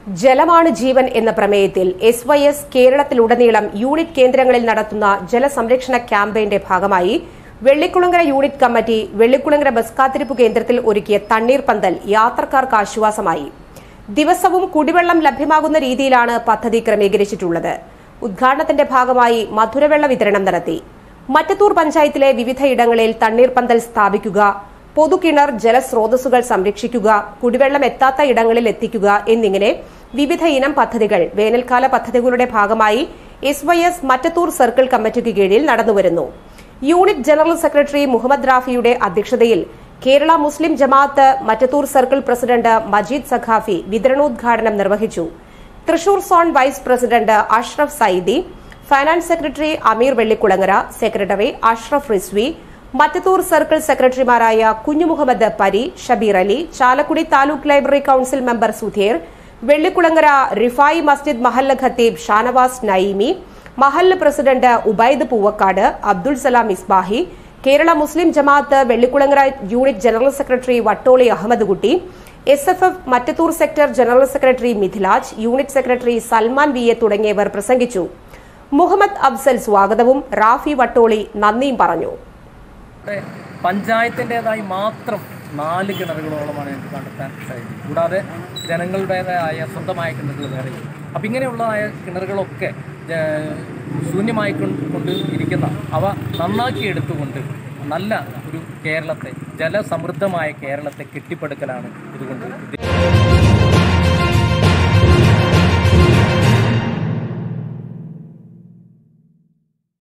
ജലമാണ് ജീവൻ എന്ന പ്രമേയത്തിൽ എസ് വൈ എസ് കേരളത്തിലുടനീളം യൂണിറ്റ് കേന്ദ്രങ്ങളിൽ നടത്തുന്ന ജലസംരക്ഷണ ക്യാമ്പയിന്റെ ഭാഗമായി Vellikkulangara unit committee Vellikkulangara bus കാത്തിരിപ്പ് കേന്ദ്രത്തിൽ ഒരുക്കിയ തണ്ണീർ പന്തൽ യാത്രക്കാർക്ക് ആശ്വാസമായി ദിവസവും കുടിവെള്ളം ലഭ്യമാകുന്ന രീതിയിലാണ് പദ്ധതി ക്രമീകരിച്ചിട്ടുള്ളത് ഉദ്ഘാടനത്തിന്റെ ഭാഗമായി മധുരവെള്ള വിതരണം നടത്തി മറ്റത്തൂർ പഞ്ചായത്തിലെ വിവിധയിടങ്ങളിൽ തണ്ണീർപന്തൽ സ്ഥാപിക്കുക പൊതുകിണർ ജലസ്രോതസ്സുകൾ സംരക്ഷിക്കുക കുടിവെള്ളം എത്താത്ത ഇടങ്ങളിൽ എത്തിക്കുക എന്നിങ്ങനെ വിവിധ ഇനം പദ്ധതികൾ വേനൽക്കാല പദ്ധതികളുടെ ഭാഗമായി S Y S Mattathur circle കമ്മിറ്റിക്ക് കീഴിൽ നടന്നുവരുന്നു യൂണിറ്റ് ജനറൽ സെക്രട്ടറി മുഹമ്മദ് റാഫിയുടെ അധ്യക്ഷതയിൽ കേരള മുസ്ലിം ജമാഅത്ത് മറ്റത്തൂർ സർക്കിൾ പ്രസിഡന്റ് മജീദ് സഖാഫി വിതരണോദ്ഘാടനം നിർവഹിച്ചു Thrissur zone vice president Ashraf Saidi finance secretary Ameer Vellikkulangara secretary Ashraf Rizvi Mattathur circle സെക്രട്ടറിമാരായ Kunjumuhammad Pari Shabeer Ali Chalakudy taluk library council member Sudheer Vellikkulangara Rifai Masjid മഹല്ല് ഖത്തീബ് ഷാനവാസ് നയിമി മഹല്ല് president Ubaid Poovakkad Abdul Salam Isbahi Kerala Muslim Jamaat Vellikkulangara unit general secretary Vattoli Ahammed Kutty S F F Mattathur sector general secretary Mithilaj unit secretary Salman V A തുടങ്ങിയവർ പ്രസംഗിച്ചു മുഹമ്മദ് അഫ്സൽ സ്വാഗതവും റാഫി വട്ടോളി നന്ദിയും പറഞ്ഞു ഇവിടെ പഞ്ചായത്തിൻ്റെതായി മാത്രം നാല് കിണറുകളോളമാണ് എനിക്ക് കണ്ടെത്താൻ സാധിക്കും കൂടാതെ ജനങ്ങളുടേതായ സ്വന്തമായ കിണറുകൾ വേറെയും അപ്പം ഇങ്ങനെയുള്ളതായ കിണറുകളൊക്കെ ജ- ശൂന്യമായി കൊണ്ട് കൊണ്ട് ഇരിക്കുന്ന അവ നന്നാക്കി എടുത്തുകൊണ്ട് നല്ല ഒരു കേരളത്തെ ജലസമൃദ്ധമായ കേരളത്തെ കെട്ടിപ്പടുക്കലാണ് ഇതുകൊണ്ട് ഉദ്ദേശിക്കുന്നത്